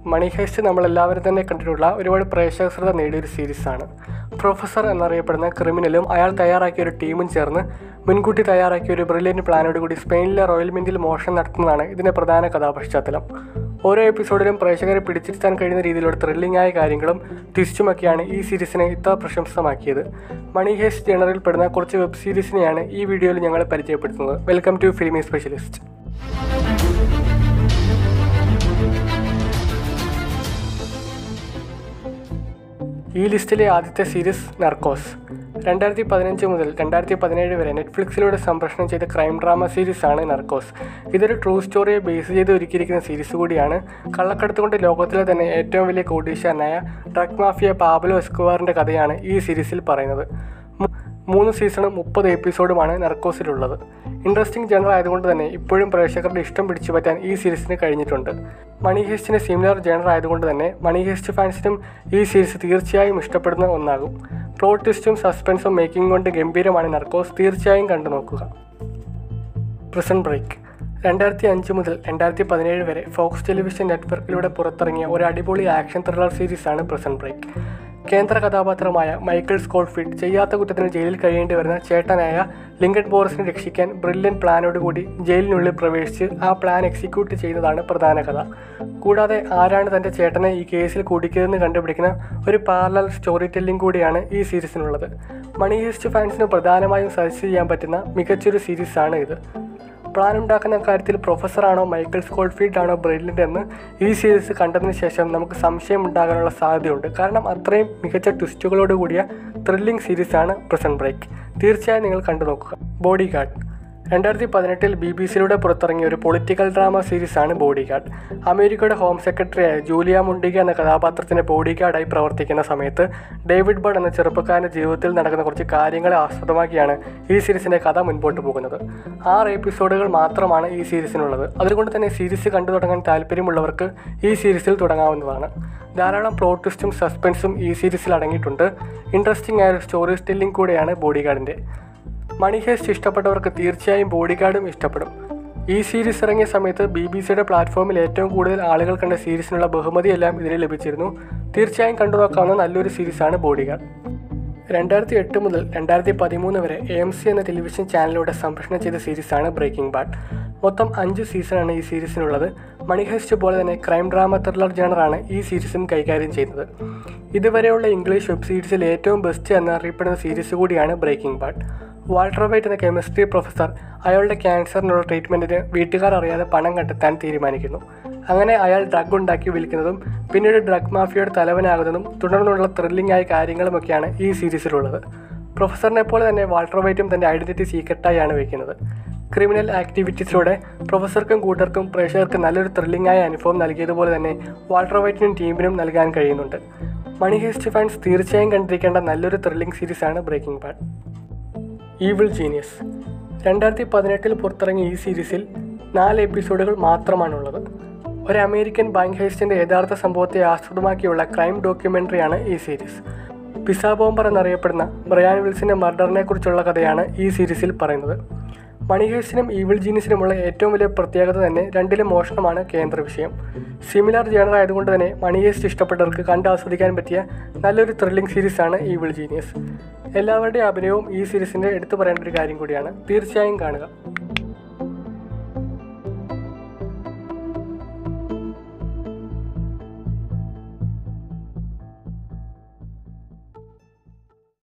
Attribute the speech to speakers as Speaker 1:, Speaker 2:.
Speaker 1: മണി heist നമ്മളെല്ലാവരും തന്നെ കണ്ടിട്ടുള്ള ഒരുപാട് പ്രേക്ഷക ശ്രദ്ധ നേടിയ ഒരു സീരീസാണ് പ്രൊഫസർ എന്നറിയപ്പെടുന്ന ക്രിമിനലും അയാൾ തയ്യാറാക്കിയ ഒരു ടീമും ചേർന്ന് മുൻകൂട്ടി തയ്യാറാക്കിയ ഒരു ബ്രില്യൻറ്റ് പ്ലാനോട് കൂടി സ്പെയിനിലെ റോയൽ മിൻറ്റിൽ മോഷണം നടത്തുന്നതാണ് ഇതിൻ്റെ പ്രധാന കഥാപശ്ചാത്തലം ഓരോ എപ്പിസോഡിലും പ്രേക്ഷകരെ പിടിച്ചിരുത്താൻ കഴിയുന്ന രീതിയിലുള്ള ത്രില്ലിംഗ് ആയ കാര്യങ്ങളും ട്വിസ്റ്റുമൊക്കെയാണ് ഈ സീരീസിനെ ഇത്ര പ്രശംസമാക്കിയത് മണി ഹേസ്റ്റ് ജനറിൽ പെടുന്ന കുറച്ച് വെബ് സീരീസിനെയാണ് ഈ വീഡിയോയിൽ ഞങ്ങൾ പരിചയപ്പെടുത്തുന്നത് വെൽക്കം ടു ഫിലിമി സ്പെഷ്യലിസ്റ്റ് ഈ ലിസ്റ്റിലെ ആദ്യത്തെ സീരീസ് നർക്കോസ് രണ്ടായിരത്തി പതിനഞ്ച് മുതൽ രണ്ടായിരത്തി പതിനേഴ് വരെ നെറ്റ്ഫ്ലിക്സിലൂടെ സംപ്രേഷണം ചെയ്ത ക്രൈം ഡ്രാമ സീരീസാണ് നർക്കോസ് ഇതൊരു ട്രൂ സ്റ്റോറിയെ ബേസ് ചെയ്ത് ഒരുക്കിയിരിക്കുന്ന സീരീസ് കൂടിയാണ് കള്ളക്കടത്ത് കൊണ്ട് ലോകത്തിലെ തന്നെ ഏറ്റവും വലിയ കോടീശ്വരനായ ഡ്രഗ് മാഫിയ പാബ്ലോ എസ്കുവാറിൻ്റെ കഥയാണ് ഈ സീരീസിൽ പറയുന്നത് മു- മൂന്ന് സീസണും മുപ്പത് എപ്പിസോഡുമാണ് നർക്കോസിലുള്ളത് ഇൻട്രസ്റ്റിംഗ് ജനറൽ ആയതുകൊണ്ട് തന്നെ ഇപ്പോഴും പ്രേക്ഷകരുടെ ഇഷ്ടം പിടിച്ചു പറ്റാൻ ഈ സീരീസിന് കഴിഞ്ഞിട്ടുണ്ട് മണി ഹേസ്റ്റിന് സിമിലർ ജനറൽ ആയതുകൊണ്ട് തന്നെ മണി ഹേസ്റ്റ് ഫാൻസിനും ഈ സീരീസ് തീർച്ചയായും ഇഷ്ടപ്പെടുന്ന ഒന്നാകും പ്ലോട്ട് ട്വിസ്റ്റും സസ്പെൻസും മേക്കിംഗ് കൊണ്ട് ഗംഭീരമാണ് നർക്കോസ് തീർച്ചയായും കണ്ടു നോക്കുക പ്രിസൺ ബ്രേക്ക് രണ്ടായിരത്തി അഞ്ച് മുതൽ രണ്ടായിരത്തി പതിനേഴ് വരെ ഫോക്സ് ടെലിവിഷൻ നെറ്റ്വർക്കിലൂടെ പുറത്തിറങ്ങിയ ഒരു അടിപൊളി ആക്ഷൻ ത്രില്ലർ സീരീസാണ് പ്രിസൺ ബ്രേക്ക് കേന്ദ്ര കഥാപാത്രമായ മൈക്കിൾ സ്കോൾഫീൽഡ് ചെയ്യാത്ത കുറ്റത്തിന് ജയിലിൽ കഴിയേണ്ടി വരുന്ന ചേട്ടനായ ലിങ്കൺ ബോറിസിനെ രക്ഷിക്കാൻ ബ്രില്യൻ പ്ലാനോടുകൂടി ജയിലിനുള്ളിൽ പ്രവേശിച്ച് ആ പ്ലാൻ എക്സിക്യൂട്ട് ചെയ്യുന്നതാണ് പ്രധാന കഥ കൂടാതെ ആരാണ് തൻ്റെ ചേട്ടനെ ഈ കേസിൽ കുടിക്കുന്നതെന്ന് കണ്ടുപിടിക്കുന്ന ഒരു പാരലൽ സ്റ്റോറി ടെല്ലിംഗ് കൂടിയാണ് ഈ സീരീസിനുള്ളത് മണി ഹീസ്റ്റ് ഫാൻസിന് പ്രധാനമായും സജസ്റ്റ് ചെയ്യാൻ പറ്റുന്ന മികച്ചൊരു സീരീസാണ് ഇത് പ്ലാൻ ഉണ്ടാക്കുന്ന കാര്യത്തിൽ പ്രൊഫസറാണോ മൈക്കിൾ സ്കോൾഫീൽഡ് ആണോ ബ്രില്യൻ്റ് എന്ന് ഈ സീരീസ് കണ്ടതിന് ശേഷം നമുക്ക് സംശയം ഉണ്ടാകാനുള്ള സാധ്യതയുണ്ട് കാരണം അത്രയും മികച്ച ട്വിസ്റ്റുകളോട് കൂടിയ ത്രില്ലിംഗ് സീരീസാണ് പ്രസൻ ബ്രേക്ക് തീർച്ചയായും നിങ്ങൾ കണ്ടു നോക്കുക ബോഡി ഗാർഡ് രണ്ടായിരത്തി പതിനെട്ടിൽ ബി ബി സിയിലൂടെ പുറത്തിറങ്ങിയ ഒരു പൊളിറ്റിക്കൽ ഡ്രാമ സീരീസാണ് ബോഡി ഗാർഡ് അമേരിക്കയുടെ ഹോം സെക്രട്ടറിയായ ജൂലിയ മുണ്ടിക എന്ന കഥാപാത്രത്തിൻ്റെ ബോഡി ഗാർഡായി പ്രവർത്തിക്കുന്ന സമയത്ത് ഡേവിഡ് ബഡ് എന്ന ചെറുപ്പക്കാരൻ്റെ ജീവിതത്തിൽ നടക്കുന്ന കുറച്ച് കാര്യങ്ങളെ ആസ്പദമാക്കിയാണ് ഈ സീരീസിൻ്റെ കഥ മുൻപോട്ട് പോകുന്നത് ആറ് എപ്പിസോഡുകൾ മാത്രമാണ് ഈ സീരീസിനുള്ളത് അതുകൊണ്ട് തന്നെ സീരീസ് കണ്ടു തുടങ്ങാൻ താല്പര്യമുള്ളവർക്ക് ഈ സീരീസിൽ തുടങ്ങാവുന്നതാണ് ധാരാളം പ്ലോട്ട് ട്വിസ്റ്റും സസ്പെൻസും ഈ സീരീസിൽ അടങ്ങിയിട്ടുണ്ട് ഇൻട്രസ്റ്റിംഗ് ആയ ഒരു സ്റ്റോറി സ്റ്റെല്ലിംഗ് കൂടെയാണ് ബോഡി ഗാർഡിൻ്റെ മണി ഹേസ്റ്റ് ഇഷ്ടപ്പെട്ടവർക്ക് തീർച്ചയായും ബോഡി ഗാർഡും ഇഷ്ടപ്പെടും ഈ സീരീസ് ഇറങ്ങിയ സമയത്ത് ബി ബി സിയുടെ പ്ലാറ്റ്ഫോമിൽ ഏറ്റവും കൂടുതൽ ആളുകൾ കണ്ട സീരീസിനുള്ള ബഹുമതിയെല്ലാം ഇതിന് ലഭിച്ചിരുന്നു തീർച്ചയായും കണ്ടു നോക്കാവുന്ന നല്ലൊരു സീരീസാണ് ബോഡി ഗാർഡ് രണ്ടായിരത്തി എട്ട് മുതൽ രണ്ടായിരത്തി പതിമൂന്ന് വരെ എ എം സി എന്ന ടെലിവിഷൻ ചാനലിലൂടെ സംപ്രേഷണം ചെയ്ത സീരീസാണ് ബ്രേക്കിംഗ് ബാഡ് മൊത്തം അഞ്ച് സീസണാണ് ഈ സീരീസിനുള്ളത് മണി ഹെസ്റ്റ് പോലെ തന്നെ ക്രൈം ഡ്രാമ ത്രില്ലർ ജേണറാണ് ഈ സീരീസും കൈകാര്യം ചെയ്യുന്നത് ഇതുവരെയുള്ള ഇംഗ്ലീഷ് വെബ് സീരീസിൽ ഏറ്റവും ബെസ്റ്റ് എന്നറിയപ്പെടുന്ന സീരീസ് കൂടിയാണ് ബ്രേക്കിംഗ് ബാഡ് വാൾട്ടർ വൈറ്റ് എന്ന കെമിസ്ട്രി പ്രൊഫസർ അയാളുടെ ക്യാൻസറിനുള്ള ട്രീറ്റ്മെൻറ്റിന് വീട്ടുകാർ അറിയാതെ പണം കണ്ടെത്താൻ തീരുമാനിക്കുന്നു അങ്ങനെ അയാൾ ഡ്രഗ് ഉണ്ടാക്കി വിൽക്കുന്നതും പിന്നീട് ഡ്രഗ് മാഫിയയുടെ തലവനാകുന്നതും തുടർന്നുള്ള ത്രില്ലിംഗ് ആയ കാര്യങ്ങളുമൊക്കെയാണ് ഈ സീരീസിലുള്ളത് പ്രൊഫസറിനെ പോലെ തന്നെ വാൾട്ടർ വൈറ്റും തൻ്റെ ഐഡൻറ്റിറ്റി സീക്രട്ടായാണ് വയ്ക്കുന്നത് ക്രിമിനൽ ആക്ടിവിറ്റീസിലൂടെ പ്രൊഫസർക്കും കൂട്ടർക്കും പ്രേക്ഷകർക്ക് നല്ലൊരു ത്രില്ലിംഗ് ആയ അനുഭവം നൽകിയതുപോലെ തന്നെ വാൾട്ടർ വൈറ്റിനും ടീമിനും നൽകാൻ കഴിയുന്നുണ്ട് മണി ഹേസ്റ്റ് ഫാൻസ് തീർച്ചയായും കണ്ടിരിക്കേണ്ട നല്ലൊരു ത്രില്ലിംഗ് സീരീസാണ് ബ്രേക്കിംഗ് ബാഡ് ഈവിൾ ജീനിയസ് രണ്ടായിരത്തി പതിനെട്ടിൽ പുറത്തിറങ്ങിയ ഈ സീരീസിൽ നാല് എപ്പിസോഡുകൾ മാത്രമാണുള്ളത് ഒരു അമേരിക്കൻ ബാങ്ക് ഹേസ്റ്റിൻ്റെ യഥാർത്ഥ സംഭവത്തെ ആസ്പദമാക്കിയുള്ള ക്രൈം ഡോക്യുമെൻ്ററിയാണ് ഈ സീരീസ് പിസ ബോംബർ എന്നറിയപ്പെടുന്ന ബ്രയാൻ വിൽസിൻ്റെ മർഡറിനെ കുറിച്ചുള്ള കഥയാണ് ഈ സീരീസിൽ പറയുന്നത് മണി ഹേഴ്സിനും ഈവിൾ ജീനിസിനുമുള്ള ഏറ്റവും വലിയ പ്രത്യേകത തന്നെ രണ്ടിലും മോഷണമാണ് കേന്ദ്ര വിഷയം സിമിലർ ജേണർ ആയതുകൊണ്ട് തന്നെ മണി ഹേസ്റ്റ് ഇഷ്ടപ്പെട്ടവർക്ക് കണ്ട് ആസ്വദിക്കാൻ പറ്റിയ നല്ലൊരു ത്രില്ലിംഗ് സീരീസാണ് ഈവിൾ ജീനിയസ് എല്ലാവരുടെയും അഭിനയവും ഈ സീരീസിൻ്റെ എടുത്തു പറയേണ്ട ഒരു കാര്യം കൂടിയാണ് തീർച്ചയായും കാണുക